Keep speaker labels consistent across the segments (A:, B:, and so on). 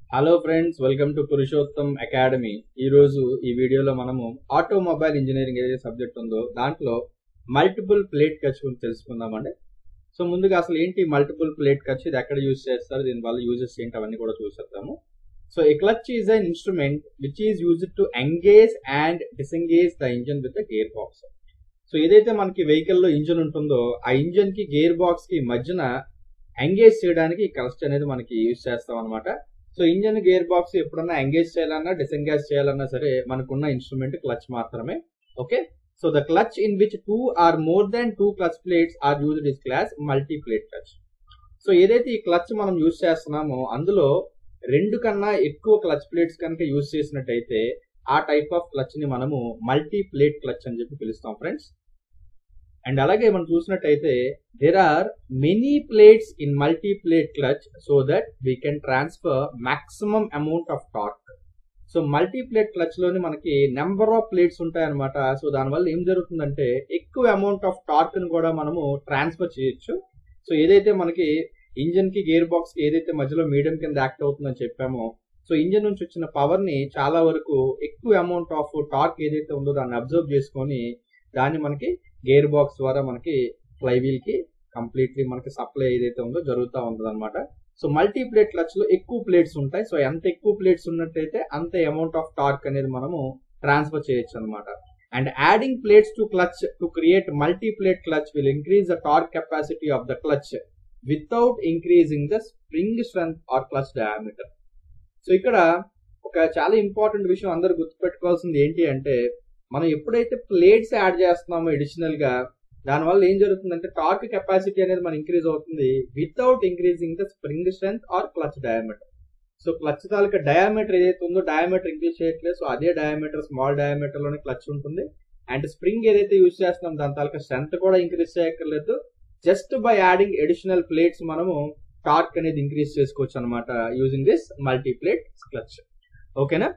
A: Hello friends welcome to Purushottam academy ఈ రోజు ఈ వీడియోలో మనము ఆటోమొబైల్ ఇంజనీరింగ్ ఏదైతే సబ్జెక్ట్ ఉందో దాంట్లో మల్టిపుల్ ప్లేట్ ఖర్చు గురించి తెలుసుకుందామండి సో ముందుగా అసలు ఏంటి మల్టిపుల్ ప్లేట్ ఖర్చు ఇది ఎక్కడ యూజ్ చేస్తారు దీని వల్ల యూజెస్ ఏంటి అవన్నీ కూడా చూసేద్దాము so a clutch is an instrument which is used to engage and disengage the engine with the gear box so ఏదైతే మనకి వెహికల్ లో ఇంజన్ ఉంటుందో ఆ ఇంజన్ కి గేర్ బాక్స్ కి మధ్యన ఎంగేజ్ చేయడానికి ఈ క్లచ్ అనేది మనకి యూజ్ చేస్తాం అనమాట సో ఇంజన్ గేర్ బాక్స్ ఎప్పుడన్నా ఎంగేజ్ చేయాలన్నా డిసెంగేజ్ చేయాలన్నా సరే మనకున్న ఇన్స్ట్రుమెంట్ క్లచ్ మాత్రమే okay so the clutch in which two or more than two clutch plates are used is class multi plate clutch so ఏదైతే ఈ క్లచ్ మనం యూజ్ చేస్తున్నామో అందులో రెండు కన్నా ఎక్కువ క్లచ్ ప్లేట్స్ కనుక యూజ్ చేసినట్టయితే ఆ టైప్ ఆఫ్ క్లచ్ ని మనము మల్టీ ప్లేట్ క్లచ్ అని చెప్పి పిలుస్తాం ఫ్రెండ్స్ అండ్ అలాగే మనం చూసినట్టయితే there are many plates in multi plate clutch so that we can transfer maximum amount of torque so multi plate clutch లోని మనకి నెంబర్ ఆఫ్ ప్లేట్స్ ఉంటాయన్నమాట సో దానివల్ల ఏం జరుగుతుందంటే ఎక్కువ అమౌంట్ ఆఫ్ టార్క్ ని కూడా మనము ట్రాన్స్ఫర్ చేయొచ్చు సో ఏదైతే మనకి ఇంజన్ కి గేర్ బాక్స్ కి ఏదైతే మధ్యలో మీడియం కింద యాక్ట్ అవుతుందని చెప్పామో సో ఇంజన్ నుంచి వచ్చిన పవర్ ని చాలా వరకు ఎక్కువ అమౌంట్ ఆఫ్ టార్క్ ఏదైతే ఉందో దాన్ని అబ్జర్వ్ చేసుకొని దాన్ని మనకి గేర్ బాక్స్ ద్వారా మనకి ఫ్లై వీల్ కి కంప్లీట్లీ మనకి సప్లై ఏదైతే ఉందో జరుగుతూ ఉంటుంది అనమాట సో మల్టీ ప్లేట్ క్లచ్ లో ఎక్కువ ప్లేట్స్ ఉంటాయి సో ఎంత ఎక్కువ ప్లేట్స్ ఉన్నట్టయితే అంత అమౌంట్ ఆఫ్ టార్క్ అనేది మనము ట్రాన్స్ఫర్ చేయొచ్చు అనమాట and adding plates to clutch to create multi plate clutch will increase the torque capacity of the clutch without increasing the spring strength or clutch diameter so ఇక్కడ ఒక చాలా important విషయం అందరు గుర్తుపెట్టుకోవాల్సింది ఏంటి అంటే మనం ఎప్పుడైతే ప్లేట్స్ యాడ్ చేస్తున్నామో అడిషనల్ గా దానివల్ల ఏం జరుగుతుందంటే టార్క్ కెపాసిటీ అనేది మన ఇంక్రీజ్ అవుతుంది without increasing the spring strength or clutch diameter so clutch తాలూకా డయామీటర్ ఏదైతే ఉందో డయామీటర్ ఇంక్రీజ్ చేయట్లేదు సో అదే డయామీటర్ స్మాల్ డయామీటర్ లోనే క్లచ్ ఉంటుంది అండ్ స్ప్రింగ్ ఏదైతే యూజ్ చేస్తున్నాం దాని తాలూకా స్ట్రెంత్ కూడా ఇంక్రీజ్ చేయక్కర్లేదు just by adding additional plates మనము టార్క్ అనేది ఇంక్రీజ్ చేసుకోవచ్చు అనమాట using this multi plate clutch ఓకేనా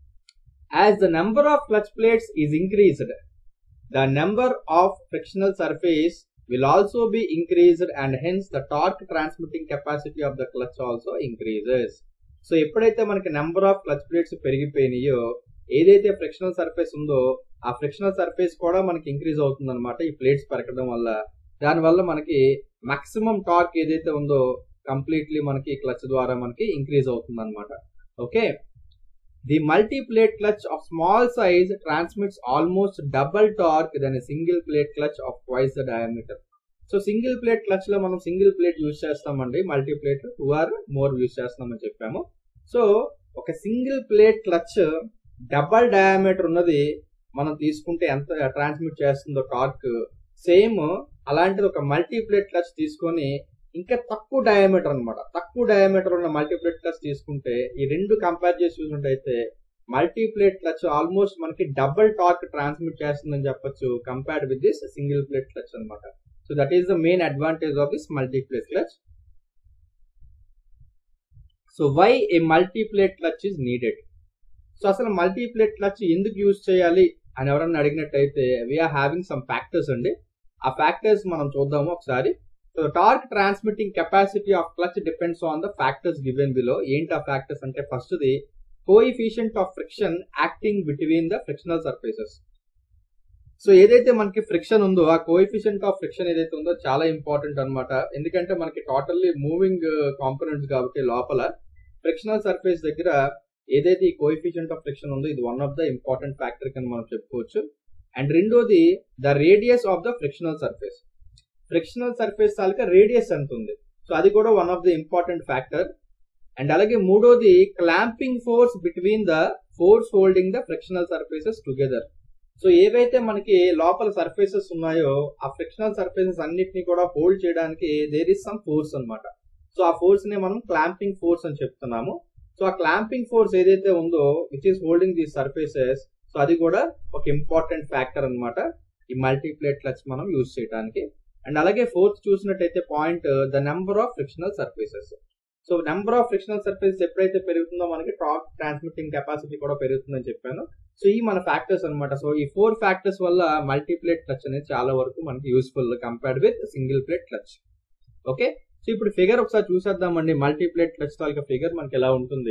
A: as the number of clutch plates is increased the number of frictional surface will also be increased and hence the torque transmitting capacity of the clutch also increases so ఎప్పుడైతే మనకి number of clutch plates పెరిగిపోయినాయో ఏదైతే frictional surface ఉందో ఆ frictional surface కూడా మనకి increase అవుతుంది అనమాట ఈ ప్లేట్స్ పెరగడం వల్ల దానివల్ల మనకి మాక్సిమం టార్క్ ఏదైతే ఉందో కంప్లీట్లీ మనకి క్లచ్ ద్వారా మనకి ఇంక్రీజ్ అవుతుంది అనమాట okay The multi-plate clutch of small size transmits almost double torque than a single plate clutch of twice the diameter. So single plate clutch లో మనం సింగిల్ ప్లేట్ యూజ్ చేస్తామండి multi plate two or more use చేస్తామని చెప్పాము so ఒక single plate clutch double diameter ఉన్నది మనం తీసుకుంటే ఎంత ట్రాన్స్మిట్ చేస్తుందో టార్క్ సేమ్ అలాంటిది ఒక మల్టీ ప్లేట్ క్లచ్ తీసుకొని ఇంకా తక్కువ డయామీటర్ అనమాట తక్కువ డయామీటర్ ఉన్న మల్టీప్లేట్ క్లచ్ తీసుకుంటే ఈ రెండు కంపేర్ చేసి చూసినట్టయితే మల్టీప్లేట్ క్లచ్ ఆల్మోస్ట్ మనకి డబుల్ టార్క్ ట్రాన్స్మిట్ చేస్తుందని చెప్పొచ్చు compared with this single plate clutch అనమాట so that is the main advantage of this multiplate clutch so why a multiplate clutch is needed so అసలు multiplate clutch ఎందుకు use చేయాలి అని ఎవరన్నా అడిగినట్టయితే వీఆర్ హ్యావింగ్ సమ్ ఫ్యాక్టర్స్ అండి ఆ factors మనం చూద్దాము ఒకసారి so torque transmitting capacity of clutch depends on the factors given below ఏంటి ఆ ఫ్యాక్టర్స్ అంటే first the coefficient of friction acting between the frictional surfaces so ఏదైతే మనకి ఫ్రిక్షన్ ఉందో ఆ కోఎఫిషియంట్ ఆఫ్ ఫ్రిక్షన్ ఏదైతే ఉందో చాలా ఇంపార్టెంట్ అనమాట ఎందుకంటే మనకి టోటల్లీ మూవింగ్ కాంపోనెంట్స్ కాబట్టి లోపల ఫ్రిక్షనల్ సర్ఫేస్ దగ్గర ఏదైతే ఈ కోఎఫిషియంట్ ఆఫ్ ఫ్రిక్షన్ ఉందో ఇది one of the important factor కింద మనం చెప్పుకోవచ్చు అండ్ రెండోది the radius of the frictional surface frictional surface తాలూకా రేడియస్ ఎంత ఉంది సో అది కూడా one of the important factor and అలాగే మూడోది clamping force between the force holding the frictional surfaces together so ఏవైతే మనకి లోపల సర్ఫేసెస్ ఉన్నాయో ఆ ఫ్రిక్షనల్ సర్ఫేసెస్ అన్నిటిని కూడా హోల్డ్ చేయడానికి దేర్ ఇస్ సమ్ ఫోర్స్ అనమాట సో ఆ ఫోర్స్ ని మనం క్లాంపింగ్ ఫోర్స్ అని చెప్తున్నాము సో ఆ క్లాంపింగ్ ఫోర్స్ ఏదైతే ఉందో which is holding these surfaces so అది కూడా ఒక ఇంపార్టెంట్ ఫ్యాక్టర్ అనమాట ఈ మల్టీప్లేట్ క్లచ్ మనం యూజ్ చేయడానికి అండ్ అలాగే ఫోర్త్ చూసినట్టయితే point the number of frictional surfaces so number of frictional surfaces ఎప్పుడైతే పెరుగుతుందో మనకి టార్క్ ట్రాన్స్మిటింగ్ కెపాసిటీ కూడా పెరుగుతుందని చెప్పాను సో ఈ మన ఫ్యాక్టర్స్ అనమాట సో ఈ ఫోర్ ఫ్యాక్టర్స్ వల్ల మల్టీప్లేట్ క్లచ్ అనేది చాలా వరకు మనకి useful compared with single plate clutch okay so ఇప్పుడు ఫిగర్ ఒకసారి చూసేద్దామండి మల్టీప్లేట్ క్లచ్ తాలూకా ఫిగర్ మనకి ఎలా ఉంటుంది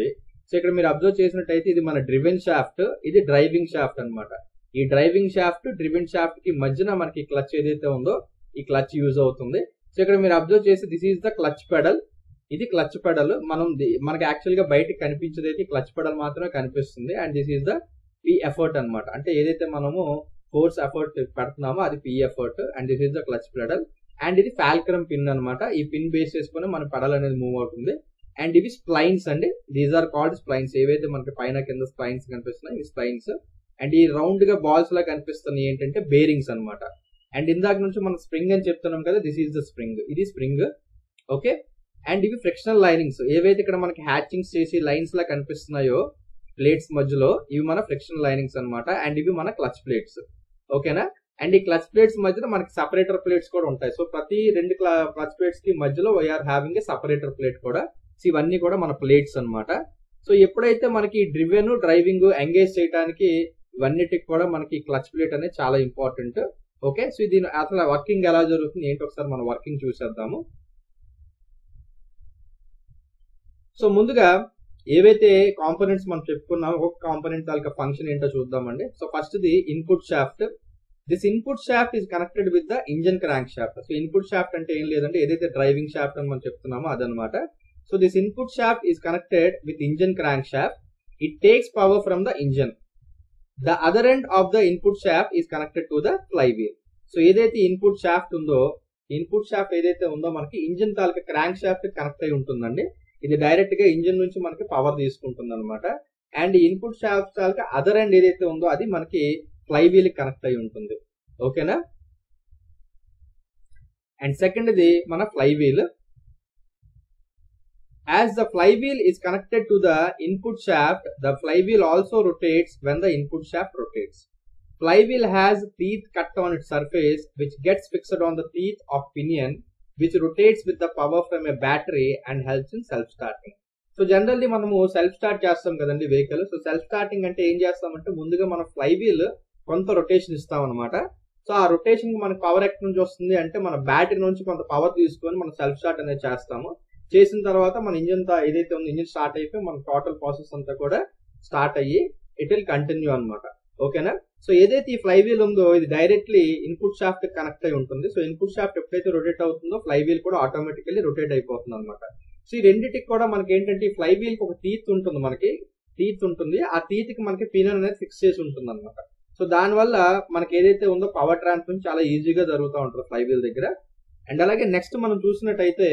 A: సో ఇక్కడ మీరు అబ్జర్వ్ చేసినట్టయితే ఇది మన డ్రివెన్ షాఫ్ట్ ఇది డ్రైవింగ్ షాఫ్ట్ అన్నమాట ఈ డ్రైవింగ్ షాఫ్ట్ డ్రివెన్ షాఫ్ట్ కి మధ్యన మనకి క్లచ్ ఏదైతే ఉందో ఈ క్లచ్ యూజ్ అవుతుంది సో ఇక్కడ మీరు అబ్జర్వ్ చేసి this is the clutch pedal ఇది క్లచ్ పెడల్ మనం ది- మనకి యాక్చువల్ గా బయటకి కనిపించేది అయితే క్లచ్ పెడల్ మాత్రమే కనిపిస్తుంది and this is the P effort అన్నమాట అంటే ఏదైతే మనము ఫోర్స్ ఎఫర్ట్ పెడుతున్నామో అది P effort and this is the clutch pedal and ఇది ఫాల్క్రమ్ పిన్ అన్నమాట ఈ పిన్ బేస్ చేసుకుని మన పెడల్ అనేది మూవ్ అవుతుంది అండ్ ఇవి స్ప్లైన్స్ అండి దీస్ ఆర్ కాల్డ్ స్ప్లైన్స్ ఏవైతే మనకి పైన కింద స్ప్లైన్స్ కనిపిస్తున్నాయి ఇవి స్ప్లైన్స్ అండ్ ఈ రౌండ్ గా బాల్స్ లా కనిపిస్తున్నాయి ఏంటంటే బేరింగ్స్ అన్నమాట అండ్ ఇందాక నుంచి మనం స్ప్రింగ్ అని చెప్తున్నాం కదా దిస్ ఈస్ ద స్ప్రింగ్ ఇది స్ప్రింగ్ ఓకే అండ్ ఇవి ఫ్రిక్షనల్ లైనింగ్స్ ఏవైతే ఇక్కడ మనకి హ్యాచింగ్స్ చేసి లైన్స్ లా కనిపిస్తున్నాయో ప్లేట్స్ మధ్యలో ఇవి మన ఫ్రిక్షనల్ లైనింగ్స్ అన్నమాట అండ్ ఇవి మన క్లచ్ ప్లేట్స్ ఓకేనా అండ్ ఈ క్లచ్ ప్లేట్స్ మధ్యన మనకి సపరేటర్ ప్లేట్స్ కూడా ఉంటాయి సో ప్రతి రెండు క్లచ్ ప్లేట్స్ కి మధ్యలో we are having a separator plate కూడా సో ఇవన్నీ కూడా మన ప్లేట్స్ అన్నమాట సో ఎప్పుడైతే మనకి డ్రివెన్ డ్రైవింగ్ ఎంగేజ్ చేయడానికి ఇవన్నిటికి కూడా మనకి క్లచ్ ప్లేట్ అనేది చాలా ఇంపార్టెంట్ ఓకే సో ఇది అసలు వర్కింగ్ ఎలా జరుగుతుంది ఏంటి ఒకసారి మనం వర్కింగ్ చూసేద్దాము సో ముందుగా ఏవైతే కాంపోనెంట్స్ మనం చెప్పుకున్నామో ఒక కాంపోనెంట్ తాలూకా ఫంక్షన్ ఏంటో చూద్దామండి so first the input shaft this input shaft is connected with the engine crank shaft so input shaft అంటే ఏం లేదంటే ఏదైతే డ్రైవింగ్ షాఫ్ట్ అని మనం చెప్తున్నామో అదనమాట so this input shaft is connected with engine crank shaft it takes power from the engine the other end of the input shaft is connected to the fly wheel so ఏదైతే input shaft ఉందో input shaft ఏదైతే ఉందో మనకి engine తాలూకా crank shaft connect అయి ఉంటుందండి ఇది direct గా ఇంజన్ నుంచి మనకి పవర్ తీసుకుంటుంది అనమాట అండ్ ఇన్పుట్ షాఫ్ట్ తాలూకా అదర్ ఎండ్ ఏదైతే ఉందో అది మనకి ఫ్లై వీల్ కనెక్ట్ అయి ఉంటుంది ఓకేనా అండ్ సెకండ్ ది మన fly wheel As the flywheel is connected to the input shaft, the flywheel also rotates when the input shaft rotates. Flywheel has teeth cut on its surface which gets fixed on the teeth of pinion which rotates with the power from a battery and helps in self starting. So generally మనము self start చేస్తాం కదండి vehicle so self starting అంటే ఏం చేస్తామంటే ముందుగా మన fly wheel కొంత rotation ఇస్తాం అనమాట సో ఆ రొటేషన్ కి మనకు పవర్ ఎక్కడి నుంచి వస్తుంది అంటే మన బ్యాటరీ నుంచి కొంత పవర్ తీసుకొని మనం సెల్ఫ్ స్టార్ట్ అనేది చేస్తాము చేసిన తర్వాత మన ఇంజిన్ ఏదైతే ఉందో ఇంజిన్ స్టార్ట్ అయిపోయి మన టోటల్ ప్రాసెస్ అంతా కూడా స్టార్ట్ అయ్యి ఇట్ విల్ కంటిన్యూ అనమాట ఓకేనా సో ఏదైతే ఈ ఫ్లై వీల్ ఉందో ఇది డైరెక్ట్లీ ఇన్పుట్ షాఫ్ట్ కనెక్ట్ అయి ఉంటుంది సో ఇన్పుట్ షాఫ్ట్ ఎప్పుడైతే రొటేట్ అవుతుందో ఫ్లై వీల్ కూడా ఆటోమేటికల్లీ రొటేట్ అయిపోతుంది అనమాట సో ఈ రెండింటికి కూడా మనకి ఏంటంటే ఈ ఫ్లై వీల్ కి ఒక టీత్ ఉంటుంది మనకి టీత్ ఉంటుంది ఆ టీత్ కి మనకి పినర్ అనేది ఫిక్స్ చేసి ఉంటుంది అనమాట సో దానివల్ల మనకి ఏదైతే ఉందో పవర్ ట్రాన్స్ఫర్ చాలా ఈజీగా జరుగుతూ ఉంటుంది ఫ్లై వీల్ దగ్గర అండ్ అలాగే నెక్స్ట్ మనం చూసినట్టయితే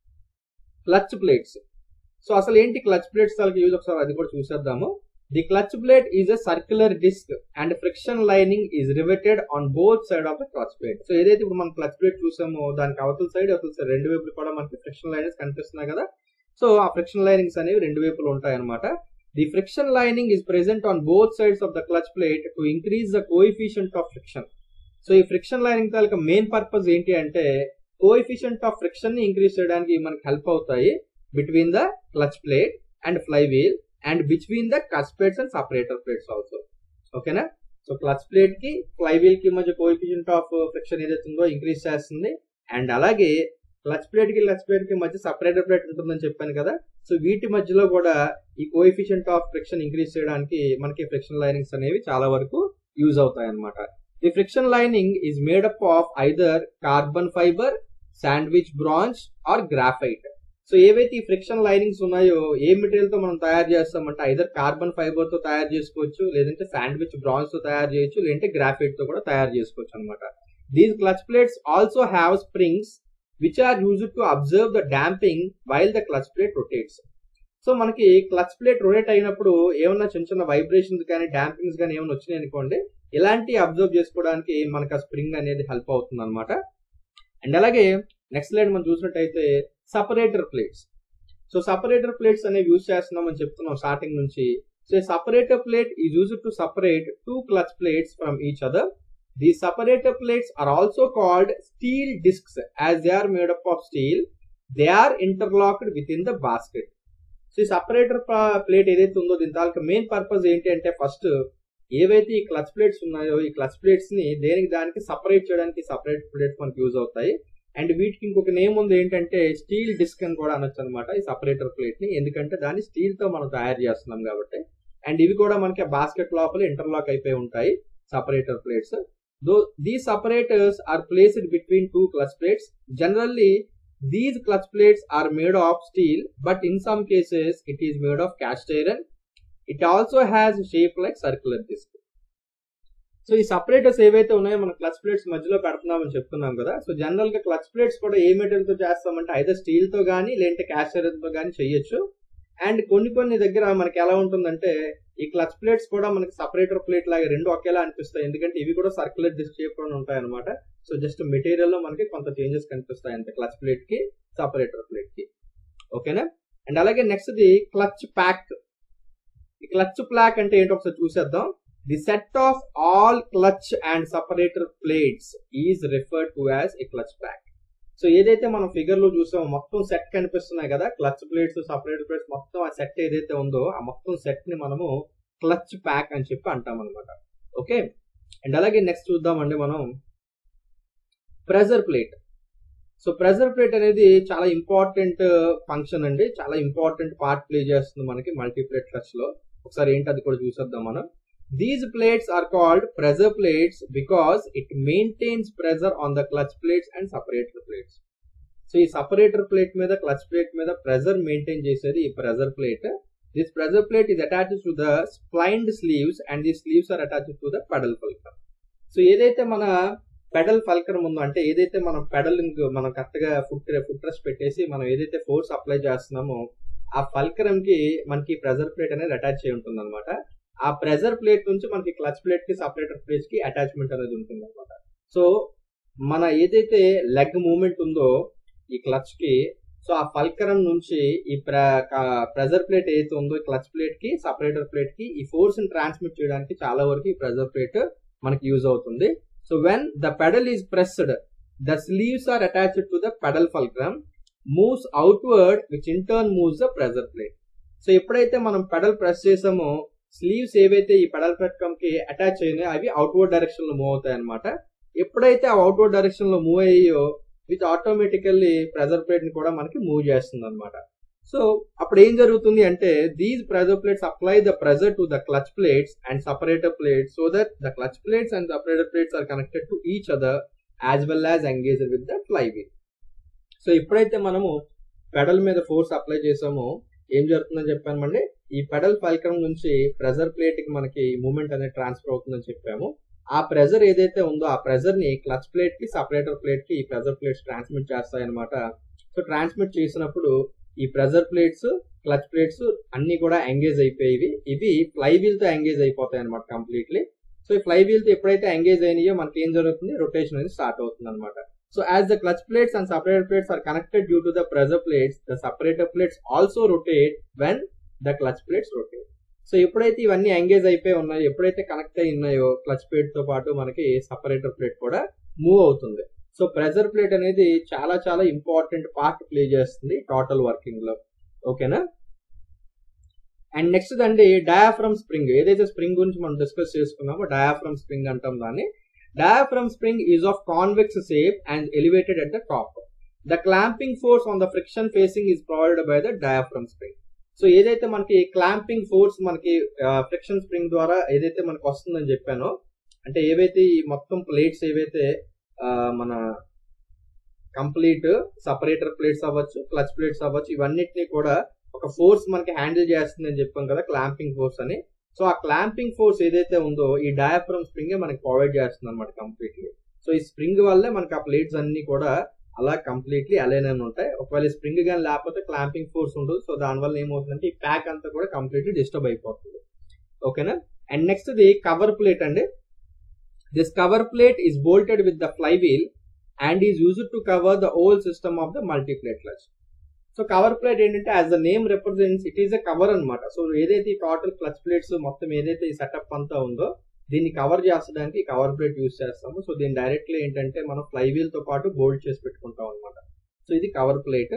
A: క్లచ్ ప్లేట్స్ సో అసలు ఏంటి క్లచ్ ప్లేట్స్ వాళ్ళకి యూజ్ ఒకసారి అది కూడా చూసేద్దాము the clutch plate is a circular disc and friction lining is riveted on both side of the clutch plate so ఏదైతే ఇప్పుడు మనం క్లచ్ ప్లేట్ చూసామో దానికి అవతల సైడ్ అవతల సైడ్ రెండు వైపులు కూడా మనకి ఫ్రిక్షన్ లైనింగ్స్ కనిపిస్తున్నాయి కదా సో ఆ ఫ్రిక్షన్ లైనింగ్స్ అనేవి రెండు వైపులు ఉంటాయి అనమాట the friction lining is present on both sides of the clutch plate to increase the coefficient of friction so ఈ ఫ్రిక్షన్ లైనింగ్ తాలూకా మెయిన్ పర్పస్ ఏంటి అంటే కోఎఫిషియంట్ ఆఫ్ ఫ్రిక్షన్ ని ఇంక్రీజ్ చేయడానికి మనకి హెల్ప్ అవుతాయి between the clutch plate and fly wheel and between the clutch plates and separator plates also ఓకేనా so clutch plate కి ఫ్లై వీల్ కి మధ్య కోఎఫిషియంట్ ఆఫ్ ఫ్రిక్షన్ ఏదైతే ఉందో ఇంక్రీజ్ చేస్తుంది అండ్ అలాగే క్లచ్ ప్లేట్ కి క్లచ్ ప్లేట్ కి మధ్య సపరేటర్ ప్లేట్ ఉంటుందని చెప్పాను కదా సో వీటి మధ్యలో కూడా ఈ కోఎఫిషియంట్ ఆఫ్ ఫ్రిక్షన్ ఇంక్రీజ్ చేయడానికి మనకి ఫ్రిక్షన్ లైనింగ్స్ అనేవి చాలా వరకు యూజ్ అవుతాయి అనమాట the friction lining is made up of either carbon fibre sandwich branch or graphite so ఏవైతే ఈ ఫ్రిక్షన్ లైనింగ్స్ ఉన్నాయో ఏ మెటీరియల్ తో మనం తయారు చేస్తామంటే ఐదర్ కార్బన్ ఫైబర్ తో తయారు చేసుకోవచ్చు లేదంటే శాండ్విచ్ బ్రాంచ్ తో తయారు చేయొచ్చు లేదంటే గ్రాఫైట్ తో కూడా తయారు చేసుకోవచ్చు అనమాట these clutch plates also have springs which are used to observe the damping while the clutch plate rotates so మనకి క్లచ్ ప్లేట్ రొటేట్ అయినప్పుడు ఏమన్నా చిన్న చిన్న వైబ్రేషన్స్ కానీ డాంపింగ్స్ కానీ ఏమైనా వచ్చినాయి అనుకోండి ఇలాంటి అబ్జర్వ్ చేసుకోవడానికి మనకు ఆ స్ప్రింగ్ అనేది హెల్ప్ అవుతుంది అనమాట అండ్ అలాగే నెక్స్ట్ స్లైడ్ మనం చూసినట్టయితే separator plates so separator plates అనేవి యూజ్ చేస్తున్నామని చెప్తున్నాం స్టార్టింగ్ నుంచి so separator plate is use to separate two clutch plates from each other the separator plates are also called steel discs as they are made up of steel they are interlocked with in the basket so ఈ separator plate ఏదైతే ఉందో దీని తాలూకా main purpose ఏంటి అంటే first ఏవైతే ఈ clutch plates ఉన్నాయో ఈ క్లచ్ ప్లేట్స్ ని దేనికి దానికి సపరేట్ చేయడానికి సపరేట్ ప్లేట్స్ మనకి యూజ్ అవుతాయి అండ్ వీటికి ఇంకొక నేమ్ ఉంది ఏంటంటే స్టీల్ డిస్క్ అని కూడా అనొచ్చు అనమాట ఈ సపరేటర్ ప్లేట్ ని ఎందుకంటే దాన్ని స్టీల్ తో మనం తయారు చేస్తున్నాం కాబట్టి అండ్ ఇవి కూడా మనకి బాస్కెట్ లోపల ఇంటర్లాక్ అయిపోయి ఉంటాయి separator plates though the separators are placed between two clutch plates generally these clutch plates are made of steel but in some cases it is made of cast iron it also has shape like circular disc so ఈ separators ఏవైతే ఉన్నాయో మన clutch plates మధ్యలో పెడుతున్నామని చెప్తున్నాం కదా so general గా clutch plates కూడా ఏ మెటీరియల్ తో చేస్తామంటే అయితే స్టీల్ తో గానీ లేదంటే క్యాస్ట్ ఐరన్ తో గానీ చేయొచ్చు అండ్ కొన్ని కొన్ని దగ్గర మనకి ఎలా ఉంటుందంటే ఈ క్లచ్ ప్లేట్స్ కూడా మనకి సపరేటర్ ప్లేట్ లాగా రెండు ఒకేలా అనిపిస్తాయి ఎందుకంటే ఇవి కూడా సర్క్యులర్ డిస్క్ షేప్ లో ఉంటాయి అనమాట సో జస్ట్ మెటీరియల్ లో మనకి కొంత చేంజెస్ కనిపిస్తాయి అంతే క్లచ్ ప్లేట్ కి సపరేటర్ ప్లేట్ కి ఓకేనా అండ్ అలాగే నెక్స్ట్ ది క్లచ్ ప్యాక్ ఈ క్లచ్ ప్లాక్ అంటే ఏంటో ఒకసారి చూసేద్దాం the set of all clutch and separator plates is referred to as a clutch pack so ఏదైతే మనం ఫిగర్ లో చూసామో మొత్తం సెట్ కనిపిస్తున్నాయి కదా క్లచ్ ప్లేట్స్ సపరేటర్ ప్లేట్స్ మొత్తం ఆ సెట్ ఏదైతే ఉందో ఆ మొత్తం సెట్ ని మనము క్లచ్ ప్యాక్ అని చెప్పి అంటాం అనమాట ఓకే అండ్ అలాగే నెక్స్ట్ చూద్దామండి మనం pressure plate so pressure plate అనేది చాలా ఇంపార్టెంట్ ఫంక్షన్ అండి చాలా ఇంపార్టెంట్ పార్ట్ ప్లే చేస్తుంది మనకి మల్టీప్లేట్ క్లచ్ లో ఒకసారి ఏంటి అది కూడా చూసేద్దాం మనం these plates are called pressure plates because it maintains pressure on the clutch plates and separator plates so ఈ సపరేటర్ ప్లేట్ మీద క్లచ్ ప్లేట్ మీద ప్రెజర్ మెయింటైన్ చేసేది ఈ pressure plate this pressure plate is attach to the splined sleeves and the sleeves are attach to the pedal fulcrum so ఏదైతే మన pedal ఫల్కరం ఉందో అంటే ఏదైతే మనం పెడలింగ్ మనం కరెక్ట్ గా ఫుట్ ఫుట్ రెస్ట్ పెట్టేసి మనం ఏదైతే ఫోర్స్ అప్లై చేస్తున్నామో ఆ ఫల్కరం కి మనకి ప్రెజర్ ప్లేట్ అనేది అటాచ్ అయి ఉంటుంది అనమాట ఆ ప్రెజర్ ప్లేట్ నుంచి మనకి క్లచ్ ప్లేట్ కి సపరేటర్ ప్లేట్ కి అటాచ్మెంట్ అనేది ఉంటుంది అనమాట సో మన ఏదైతే లెగ్ మూవ్మెంట్ ఉందో ఈ క్లచ్ కి సో ఆ ఫల్కరం నుంచి ఈ ప్రెజర్ ప్లేట్ ఏదైతే ఉందో క్లచ్ ప్లేట్ కి సపరేటర్ ప్లేట్ కి ఈ ఫోర్స్ ని ట్రాన్స్మిట్ చేయడానికి చాలా వరకు ఈ ప్రెజర్ ప్లేట్ మనకి యూజ్ అవుతుంది so when the pedal is pressed the sleeves are attached to the pedal fulcrum moves outward which in turn moves the pressure plate so ఎప్పుడైతే మనం పెడల్ ప్రెస్ చేసామో స్లీవ్స్ ఏవైతే ఈ పెడల్ ప్లట్కమ్ కి attach అయినాయో అవి outward direction లో move అవుతాయి అనమాట ఎప్పుడైతే ఆ అవుట్వర్డ్ డైరెక్షన్ లో మూవ్ అయ్యో విత్ ఆటోమేటికల్లీ ప్రెజర్ ప్లేట్ ని కూడా మనకి మూవ్ చేస్తుంది అనమాట సో అప్పుడు ఏం జరుగుతుంది అంటే these pressure plates apply the pressure to the clutch plates and separator plates so that the clutch plates and separator plates are connected to each other as well as engage with the fly wheel so ఎప్పుడైతే మనము pedal మీద force apply చేసామో ఏం జరుగుతుందని చెప్పామండి ఈ pedal ఫల్కరం నుంచి pressure plate కి మనకి మూమెంట్ అనేది ట్రాన్స్ఫర్ అవుతుందని చెప్పాము ఆ ప్రెజర్ ఏదైతే ఉందో ఆ ప్రెజర్ ని క్లచ్ ప్లేట్ కి సపరేటర్ ప్లేట్ కి ఈ ప్రెజర్ ప్లేట్స్ ట్రాన్స్మిట్ చేస్తాయి అనమాట సో ట్రాన్స్మిట్ చేసినప్పుడు ఈ ప్రెజర్ ప్లేట్స్ క్లచ్ ప్లేట్స్ అన్ని కూడా ఎంగేజ్ అయిపోయేవి ఇవి ఫ్లై వీల్ తో ఎంగేజ్ అయిపోతాయి అనమాట కంప్లీట్లీ సో ఈ ఫ్లై వీల్ తో ఎప్పుడైతే ఎంగేజ్ అయినాయో మనకి ఏం జరుగుతుంది రొటేషన్ అనేది స్టార్ట్ అవుతుంది అనమాట so as the clutch plates and separator plates are connected due to the pressure plates the separator plates also rotate when the clutch plates rotate so ఎప్పుడైతే ఇవన్నీ ఎంగేజ్ అయిపోయి ఉన్నాయో ఎప్పుడైతే కనెక్ట్ అయి ఉన్నాయో క్లచ్ ప్లేట్ తో పాటు మనకి సపరేటర్ ప్లేట్ కూడా మూవ్ అవుతుంది సో ప్రెజర్ ప్లేట్ అనేది చాలా చాలా ఇంపార్టెంట్ పార్ట్ ప్లే చేస్తుంది టోటల్ వర్కింగ్ లో ఓకేనా అండ్ నెక్స్ట్ అండి డయాఫ్రమ్ స్ప్రింగ్ ఏదైతే స్ప్రింగ్ గురించి మనం డిస్కస్ చేసుకున్నామో డయాఫ్రమ్ స్ప్రింగ్ అంటాం దాన్ని diaphragm spring is of convex shape and elevated at the top the clamping force on the friction facing is provided by the diaphragm spring so ఏదైతే మనకి clamping force మనకి friction spring ద్వారా ఏదైతే మనకు వస్తుందని చెప్పానో అంటే ఏవైతే ఈ మొత్తం ప్లేట్స్ ఏవైతే మన కంప్లీట్ సపరేటర్ ప్లేట్స్ అవ్వచ్చు క్లచ్ ప్లేట్స్ అవ్వచ్చు ఇవన్నిటిని కూడా ఒక ఫోర్స్ మనకి హ్యాండిల్ చేస్తుందని చెప్పాం కదా క్లాంపింగ్ ఫోర్స్ అని సో ఆ క్లాంపింగ్ ఫోర్స్ ఏదైతే ఉందో ఈ డయాఫ్రమ్ స్ప్రింగ్ మనకి ప్రొవైడ్ చేస్తుంది అనమాట కంప్లీట్లీ సో ఈ స్ప్రింగ్ వల్లే మనకి ఆ ప్లేట్స్ అన్ని కూడా అలా కంప్లీట్లీ అలైన్ అని ఉంటాయి ఒకవేళ స్ప్రింగ్ కానీ లేకపోతే క్లాంపింగ్ ఫోర్స్ ఉండదు సో దానివల్ల ఏమవుతుందంటే ఈ ప్యాక్ అంతా కూడా కంప్లీట్లీ డిస్టర్బ్ అయిపోతుంది ఓకేనా and next the cover plate అండి this cover plate is bolted with the fly wheel and is used to cover the whole system of the multiplate clutch so cover plate ఏంటంటే as the name represents it is a cover అనమాట so ఏదైతే ఈ total clutch plates మొత్తం ఏదైతే ఈ setup అంతా ఉందో దీన్ని కవర్ చేసడానికి కవర్ ప్లేట్ యూస్ చేస్తాము సో దీన్ని డైరెక్ట్లీ ఏంటంటే మనం ఫ్లై వీల్ తో పాటు బోల్డ్ చేసి పెట్టుకుంటాం అనమాట సో ఇది కవర్ ప్లేట్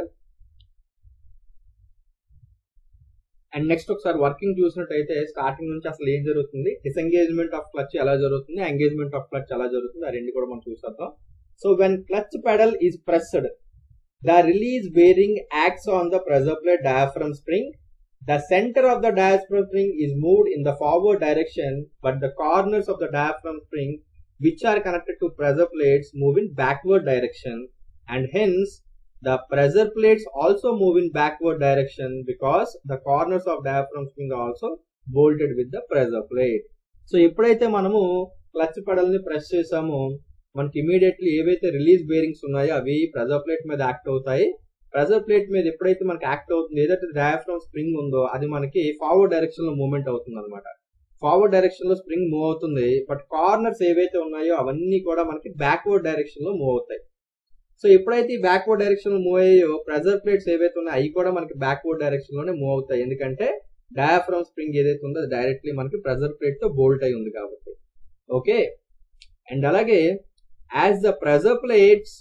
A: అండ్ నెక్స్ట్ ఒకసారి వర్కింగ్ చూసినట్టయితే స్టార్టింగ్ నుంచి అసలు ఏం జరుగుతుంది డిసెంగేజ్మెంట్ ఆఫ్ క్లచ్ ఎలా జరుగుతుంది ఎంగేజ్మెంట్ ఆఫ్ క్లచ్ ఎలా జరుగుతుంది ఆ రెండు కూడా మనం చూసేద్దాం so when clutch pedal is pressed the release bearing acts on the pressure plate diaphragm spring The center of the diaphragm spring is moved in the forward direction, but the corners of the diaphragm spring, which are connected to pressure plates, move in backward direction, and hence the pressure plates also move in backward direction because the corners of diaphragm spring are also bolted with the pressure plate. So ఎప్పుడైతే మనము clutch పెడల్ని press చేసామో మనకి immediately ఏవైతే release bearings ఉన్నాయో అవి pressure plate మీద act అవుతాయి pressure plate మీద ఎప్పుడైతే మనకి యాక్ట్ అవుతుంది ఏదైతే డయాఫ్రమ్ స్ప్రింగ్ ఉందో అది మనకి ఫార్వర్డ్ డైరెక్షన్ లో మూవ్మెంట్ అవుతుంది అనమాట ఫార్వర్డ్ డైరెక్షన్ లో స్ప్రింగ్ మూవ్ అవుతుంది బట్ కార్నర్స్ ఏవైతే ఉన్నాయో అవన్నీ కూడా మనకి బ్యాక్వర్డ్ డైరెక్షన్ లో మూవ్ అవుతాయి సో ఎప్పుడైతే ఈ బ్యాక్వర్డ్ డైరెక్షన్ లో మూవ్ అయ్యాయో ప్రెజర్ ప్లేట్స్ ఏవైతే ఉన్నాయో అవి కూడా మనకి బ్యాక్వర్డ్ డైరెక్షన్ లోనే మూవ్ అవుతాయి ఎందుకంటే డయాఫ్రమ్ స్ప్రింగ్ ఏదైతే ఉందో అది డైరెక్ట్లీ మనకి ప్రెజర్ ప్లేట్ తో బోల్ట్ అయి ఉంది కాబట్టి ఓకే అండ్ అలాగే as the pressure plates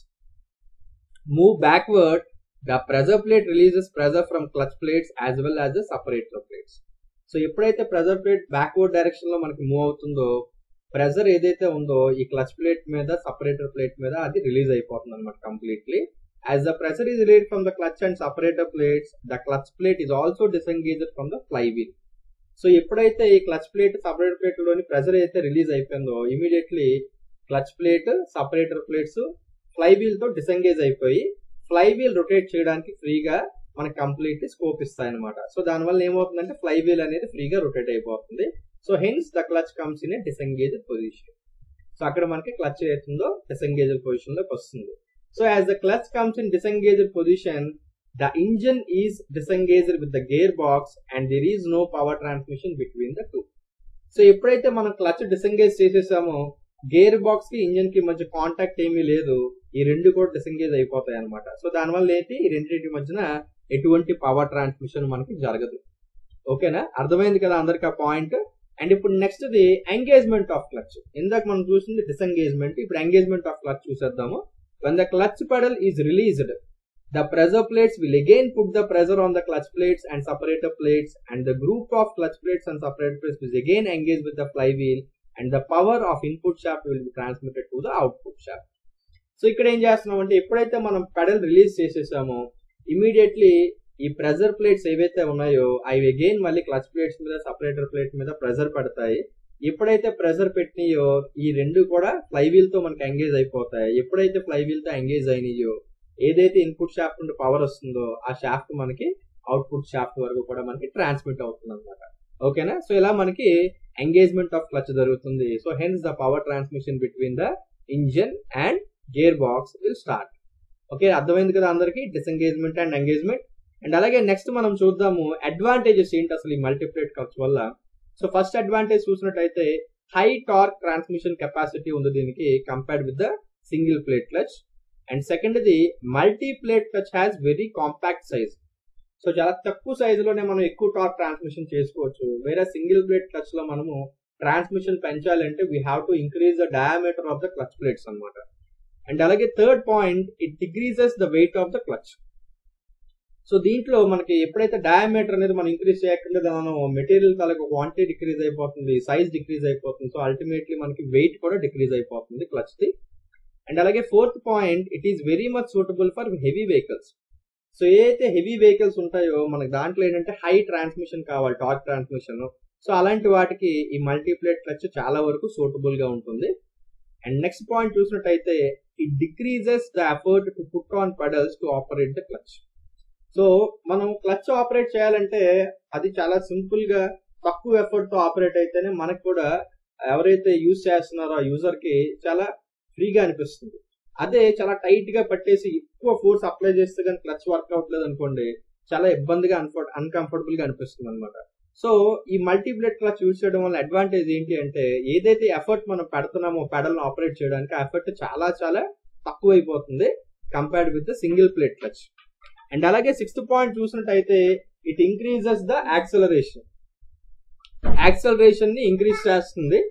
A: move backward the pressure plate releases pressure from clutch plates as well as the separator plates so ఎప్పుడైతే ప్రెజర్ ప్లేట్ బ్యాక్వర్డ్ డైరెక్షన్ లో మనకి move అవుతుందో pressure ఏదైతే ఉందో ఈ క్లచ్ ప్లేట్ మీద separator plate మీద అది రిలీజ్ అయిపోతుంది అనమాట completely as the pressure is release from the clutch and separator plates the clutch plate is also disengaged from the fly wheel so ఎప్పుడైతే ఈ క్లచ్ ప్లేట్ సపరేటర్ ప్లేట్ లోని pressure అయితే release అయిపోయిందో immediately clutch plate separator plates flywheel తో disengage అయిపోయి flywheel rotate చేయడానికి ఫ్రీగా మనకి కంప్లీట్ స్కోప్ ఇస్తాయి అనమాట సో దానివల్ల ఏమవుతుందంటే ఫ్లై వీల్ అనేది ఫ్రీగా రొటేట్ అయిపోతుంది so hence the clutch comes in a disengage position so అక్కడ మనకి క్లచ్ అవుతుందో డిసెంగేజ్ పొజిషన్ లోకి వస్తుంది so as the clutch comes in disengage position the engine is disengaged with the gear box and there is no power transmission between the two so ఎప్పుడైతే మనం clutch disengage చేసేసామో gear box కి engine కి మధ్య contact ఏమీ లేదు ఈ రెండు కూడా డిసెంగేజ్ అయిపోతాయి అనమాట సో దానివల్ల ఏంటి ఈ రెండింటి మధ్యన ఎటువంటి పవర్ ట్రాన్స్మిషన్ మనకి జరగదు ఓకేనా అర్థమైంది కదా అందరికి ఆ పాయింట్ అండ్ ఇప్పుడు next the engagement of clutch ఇందాక మనం చూసింది డిసెంగేజ్మెంట్ ఇప్పుడు ఎంగేజ్మెంట్ ఆఫ్ క్లచ్ చూసేద్దాము when the clutch pedal is released the pressure plates will again put the pressure on the clutch plates and separator plates and the group of clutch plates and separator plates will again engage with the flywheel and the power of input shaft will be transmitted to the output shaft so ఇక్కడ ఏం చేస్తున్నాం అంటే ఎప్పుడైతే మనం pedal release చేసేసామో immediately ఈ ప్రెజర్ plates ఏవైతే ఉన్నాయో అవి అగైన్ మళ్ళీ క్లచ్ ప్లేట్స్ మీద సపరేటర్ ప్లేట్ మీద ప్రెజర్ పడతాయి ఎప్పుడైతే ప్రెజర్ పెట్టినాయో ఈ రెండు కూడా ఫ్లైవీల్ తో మనకి ఎంగేజ్ అయిపోతాయి ఎప్పుడైతే ఫ్లైవీల్ తో ఎంగేజ్ అయినాయో ఏదైతే ఇన్పుట్ షాఫ్ట్ నుండి పవర్ వస్తుందో ఆ షాఫ్ట్ మనకి అవుట్పుట్ షాఫ్ట్ వరకు కూడా మనకి ట్రాన్స్మిట్ అవుతుంది అనమాట ఓకేనా సో ఇలా మనకి ఎంగేజ్మెంట్ ఆఫ్ క్లచ్ జరుగుతుంది so hence the power transmission between the engine and gear box will start okay అర్థమైంది కదా అందరికి డిసెంగేజ్మెంట్ అండ్ ఎంగేజ్మెంట్ అండ్ అలాగే నెక్స్ట్ మనం చూద్దాము అడ్వాంటేజెస్ ఏంటి అసలు ఈ మల్టీప్లేట్ క్లచ్ వల్ల సో ఫస్ట్ అడ్వాంటేజ్ చూసినట్టయితే హై టార్క్ ట్రాన్స్మిషన్ కెపాసిటీ ఉంది దీనికి compared with the single plate clutch and second the multi plate clutch has very compact size so చాలా తక్కువ సైజులోనే మనం ఎక్కువ టార్క్ ట్రాన్స్మిషన్ చేసుకోవచ్చు వేరే సింగిల్ ప్లేట్ క్లచ్ లో మనము ట్రాన్స్మిషన్ పెంచాలంటే we have to increase the diameter of the clutch plates అనమాట అండ్ అలాగే third point it decreases the weight of the clutch so దీంట్లో మనకి ఎప్పుడైతే డయామీటర్ అనేది మనం ఇంక్రీజ్ చేయకుండా మనం మెటీరియల్ తాలూకు క్వాంటిటీ డిక్రీజ్ అయిపోతుంది సైజ్ డిక్రీజ్ అయిపోతుంది సో అల్టిమేట్లీ మనకి వెయిట్ కూడా డిక్రీజ్ అయిపోతుంది క్లచ్ ది అండ్ అలాగే fourth point it is very much suitable for heavy vehicles so ఏదైతే హెవీ వెహికల్స్ ఉంటాయో మనకి దాంట్లో ఏంటంటే హై ట్రాన్స్మిషన్ కావాలి టార్క్ ట్రాన్స్మిషన్ సో అలాంటి వాటికి ఈ మల్టీప్లేట్ క్లచ్ చాలా వరకు సూటబుల్ గా ఉంటుంది అండ్ నెక్స్ట్ పాయింట్ చూసినట్టయితే it decreases the effort to put on pedals to operate the clutch so మనం క్లచ్ ఆపరేట్ చేయాలంటే అది చాలా సింపుల్ గా తక్కువ ఎఫర్ట్ తో ఆపరేట్ అయితేనే మనకు కూడా ఎవరైతే యూజ్ చేస్తున్నారో ఆ యూజర్ కి చాలా ఫ్రీగా అనిపిస్తుంది అదే చాలా టైట్ గా పట్టేసి ఎక్కువ ఫోర్స్ అప్లై చేస్తే కానీ క్లచ్ వర్క్ అవ్వట్లేదు అనుకోండి చాలా ఇబ్బందిగా అన్కంఫర్టబుల్ గా అనిపిస్తుంది అనమాట సో ఈ మల్టీప్లేట్ క్లచ్ యూజ్ చేయడం వల్ల అడ్వాంటేజ్ ఏంటి అంటే ఏదైతే ఎఫర్ట్ మనం పెడుతున్నామో పెడల్ ఆపరేట్ చేయడానికి ఆ ఎఫర్ట్ చాలా చాలా తక్కువ అయిపోతుంది compared with single plate clutch and అలాగే సిక్స్త్ పాయింట్ చూసినట్టయితే it increases the acceleration acceleration ని ఇంక్రీజ్ చేస్తుంది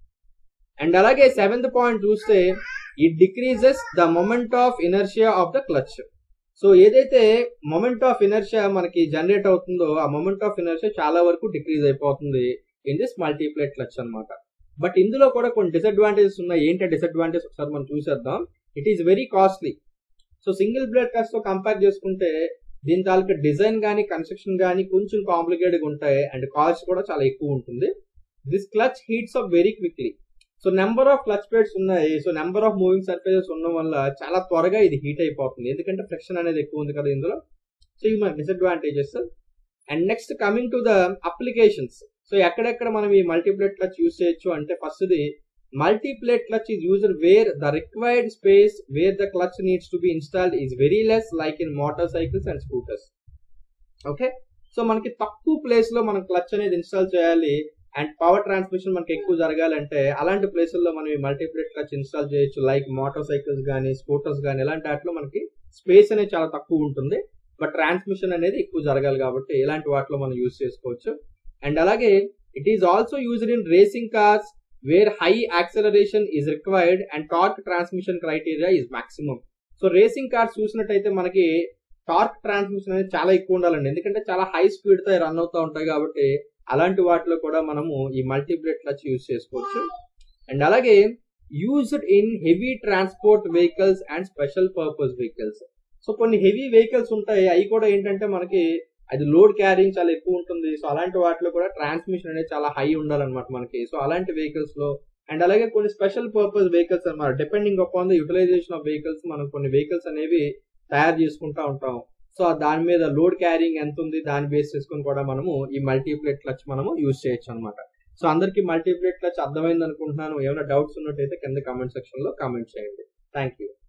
A: అండ్ అలాగే సెవెంత్ పాయింట్ చూస్తే it decreases the moment of inertia of the clutch so ఏదైతే మొమెంట్ ఆఫ్ ఇనర్షియా మనకి జనరేట్ అవుతుందో ఆ మొమెంట్ ఆఫ్ ఇనర్షియా చాలా వరకు డిక్రీజ్ అయిపోతుంది ఇన్ దిస్ మల్టీప్లేట్ క్లచ్ అనమాట బట్ ఇందులో కూడా కొన్ని డిసడ్వాంటేజెస్ ఉన్నాయి ఏంటి డిసడ్వాంటేజ్ ఒకసారి మనం చూసేద్దాం it is very costly so single blade clutch తో కంపేర్ చేసుకుంటే దీని తాలూకా డిజైన్ కానీ కన్స్ట్రక్షన్ కానీ కొంచెం కాంప్లికేటెడ్ ఉంటాయి అండ్ కాస్ట్ కూడా చాలా ఎక్కువ ఉంటుంది this clutch heats up very quickly so number of clutch plates ఉన్నాయి so number of moving surfaces ఉండడం వల్ల చాలా త్వరగా ఇది హీట్ అయిపోతుంది ఎందుకంటే ఫ్రిక్షన్ అనేది ఎక్కువ ఉంది కదా ఇందులో సో ఇవి మన disadvantages and next coming to the applications so ఎక్కడెక్కడ మనం ఈ మల్టీప్లేట్ క్లచ్ యూస్ చేయొచ్చు అంటే ఫస్ట్ది multiplate clutch is used where the required space where the clutch needs to be installed is very less like in motorcycles and scooters okay so మనకి తక్కువ place లో మనం క్లచ్ అనేది install చేయాలి and power transmission మనకి ఎక్కువ జరగాలంటే అలాంటి ప్లేసుల్లో మనం ఈ మల్టీప్లేట్ క్లచ్ ఇన్స్టాల్ చేయొచ్చు లైక్ మోటార్ సైకిల్స్ కానీ స్కూటర్స్ కానీ ఇలాంటి వాటిలో మనకి స్పేస్ అనేది చాలా తక్కువ ఉంటుంది బట్ ట్రాన్స్మిషన్ అనేది ఎక్కువ జరగాలి కాబట్టి ఇలాంటి వాటిలో మనం యూజ్ చేసుకోవచ్చు అండ్ అలాగే it is also used in racing cars where high acceleration is required and torque transmission criteria is maximum so racing cars చూసినట్టయితే మనకి టార్క్ ట్రాన్స్మిషన్ అనేది చాలా ఎక్కువ ఉండాలండి ఎందుకంటే చాలా హై స్పీడ్ తో రన్ అవుతూ ఉంటాయి కాబట్టి అలాంటి వాటిలో కూడా మనము ఈ మల్టీప్లేట్ క్లచ్ యూజ్ చేసుకోవచ్చు అండ్ అలాగే used in heavy transport vehicles and special purpose vehicles so కొన్ని హెవీ వెహికల్స్ ఉంటాయి అవి కూడా ఏంటంటే మనకి అది లోడ్ క్యారింగ్ చాలా ఎక్కువ ఉంటుంది సో అలాంటి వాటిలో కూడా ట్రాన్స్మిషన్ అనేది చాలా హై ఉండాలన్నమాట మనకి సో అలాంటి వెహికల్స్ లో అండ్ అలాగే కొన్ని స్పెషల్ పర్పస్ వెహికల్స్ అనమాట depending upon the utilization of vehicles మనం కొన్ని వెహికల్స్ అనేవి తయారు చేసుకుంటా ఉంటాం సో దాని మీద లోడ్ క్యారింగ్ ఎంత ఉంది దాన్ని బేస్ చేసుకుని కూడా మనము ఈ మల్టీప్లేట్ క్లచ్ మనము యూజ్ చేయొచ్చు అనమాట సో అందరికి మల్టీప్లేట్ క్లచ్ అర్థమైంది అనుకుంటున్నాను ఏమైనా డౌట్స్ ఉన్నట్టయితే కింద కామెంట్ సెక్షన్ లో కామెంట్ చేయండి థ్యాంక్ యూ